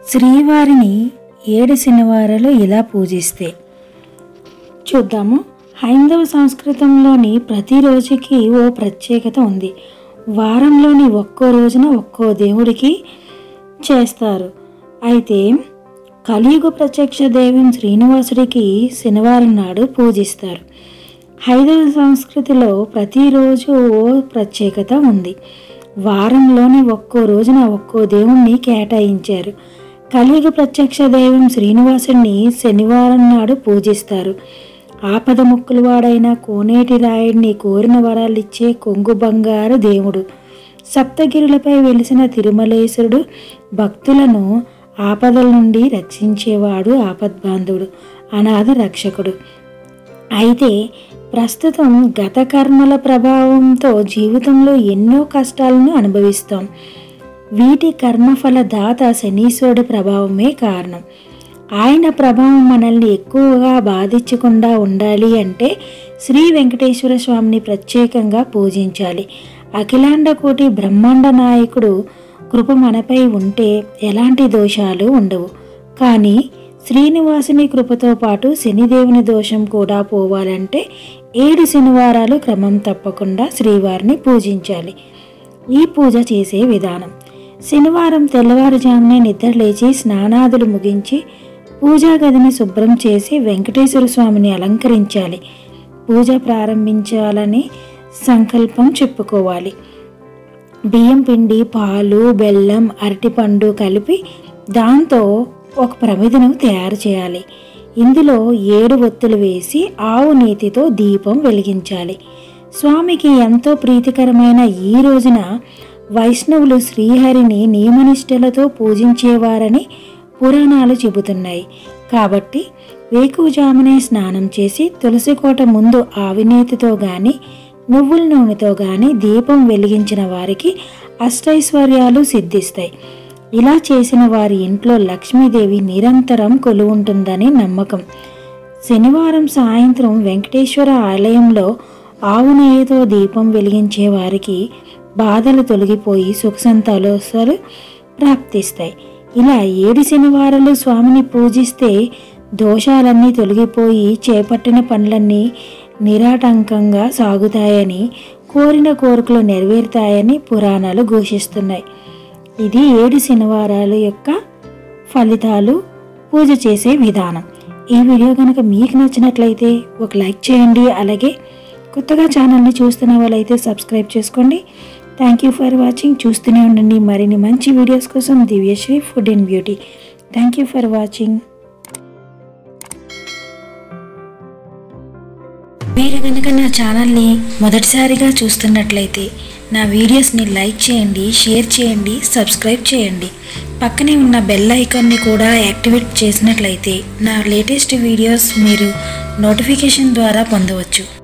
శ్రీవారిని ఏడు శనివారాలు ఇలా పూజిస్తే చూద్దాము హైందవ సంస్కృతంలోని ప్రతి రోజుకి ఓ ప్రత్యేకత ఉంది వారంలోని ఒక్కో రోజున ఒక్కో దేవుడికి చేస్తారు అయితే కలియుగ ప్రత్యక్ష దైవం శ్రీనివాసుడికి శనివారం నాడు పూజిస్తారు హైందవ సంస్కృతిలో ప్రతిరోజు ఓ ప్రత్యేకత ఉంది వారంలోని ఒక్కో రోజున ఒక్కో దేవుణ్ణి కేటాయించారు కలియుగ ప్రత్యక్ష దైవం శ్రీనివాసుడిని శనివారం నాడు పూజిస్తారు ఆపద ముక్కులు వాడైన కోనేటి రాయుడిని కోరిన వరాలిచ్చే కొంగు బంగారు దేవుడు సప్తగిరులపై వెలిసిన తిరుమలేశ్వరుడు భక్తులను ఆపదల నుండి రక్షించేవాడు ఆపద్బాంధుడు అనాథ రక్షకుడు అయితే ప్రస్తుతం గత కర్మల ప్రభావంతో జీవితంలో ఎన్నో కష్టాలను అనుభవిస్తాం వీటి కర్మఫల దాత శనీశ్వరుడి ప్రభావమే కారణం ఆయన ప్రభావం మనల్ని ఎక్కువగా బాధించకుండా ఉండాలి అంటే శ్రీ వెంకటేశ్వర స్వామిని ప్రత్యేకంగా పూజించాలి అఖిలాండ కోటి బ్రహ్మాండ నాయకుడు కృప మనపై ఉంటే ఎలాంటి దోషాలు ఉండవు కానీ శ్రీనివాసుని కృపతో పాటు శనిదేవుని దోషం కూడా పోవాలంటే ఏడు శనివారాలు క్రమం తప్పకుండా శ్రీవారిని పూజించాలి ఈ పూజ చేసే విధానం శనివారం తెల్లవారుజామునే నిద్ర లేచి స్నానాదులు ముగించి పూజా గదిని శుభ్రం చేసి వెంకటేశ్వర స్వామిని అలంకరించాలి పూజ ప్రారంభించాలని సంకల్పం చెప్పుకోవాలి బియ్యం పిండి పాలు బెల్లం అరటిపండు కలిపి దాంతో ఒక ప్రమిదను తయారు చేయాలి ఇందులో ఏడు ఒత్తులు వేసి ఆవు నీతితో దీపం వెలిగించాలి స్వామికి ఎంతో ప్రీతికరమైన ఈ రోజున వైష్ణవులు శ్రీహరిని నియమనిష్టలతో పూజించేవారని పురాణాలు చెబుతున్నాయి కాబట్టి వేకువజామునే స్నానం చేసి తులసి కోట ముందు ఆవినేతితో గాని నువ్వుల నూనెతో గాని దీపం వెలిగించిన వారికి అష్టైశ్వర్యాలు సిద్ధిస్తాయి ఇలా చేసిన వారి ఇంట్లో లక్ష్మీదేవి నిరంతరం కొలువుంటుందని నమ్మకం శనివారం సాయంత్రం వెంకటేశ్వర ఆలయంలో ఆవు నెయ్యితో దీపం వెలిగించే వారికి బాధలు తొలగిపోయి సుఖ సంతోషాలు ప్రాప్తిస్తాయి ఇలా ఏడు శనివారాలు స్వామిని పూజిస్తే దోషాలన్నీ తొలగిపోయి చేపట్టిన పనులన్నీ నిరాటంకంగా సాగుతాయని కోరిన కోరికలు నెరవేరుతాయని పురాణాలు ఘోషిస్తున్నాయి ఇది ఏడు శనివారాల యొక్క ఫలితాలు పూజ చేసే విధానం ఈ వీడియో కనుక మీకు నచ్చినట్లయితే ఒక లైక్ చేయండి అలాగే కొత్తగా ఛానల్ని చూస్తున్న వాళ్ళైతే సబ్స్క్రైబ్ చేసుకోండి థ్యాంక్ యూ ఫర్ వాచింగ్ చూస్తూనే ఉండండి మరిన్ని మంచి వీడియోస్ కోసం Divyashri food and beauty thank you for watching మీరు కనుక నా ఛానల్ని మొదటిసారిగా చూస్తున్నట్లయితే నా వీడియోస్ని లైక్ చేయండి షేర్ చేయండి సబ్స్క్రైబ్ చేయండి పక్కనే ఉన్న బెల్ ఐకాన్ని కూడా యాక్టివేట్ చేసినట్లయితే నా లేటెస్ట్ వీడియోస్ మీరు నోటిఫికేషన్ ద్వారా పొందవచ్చు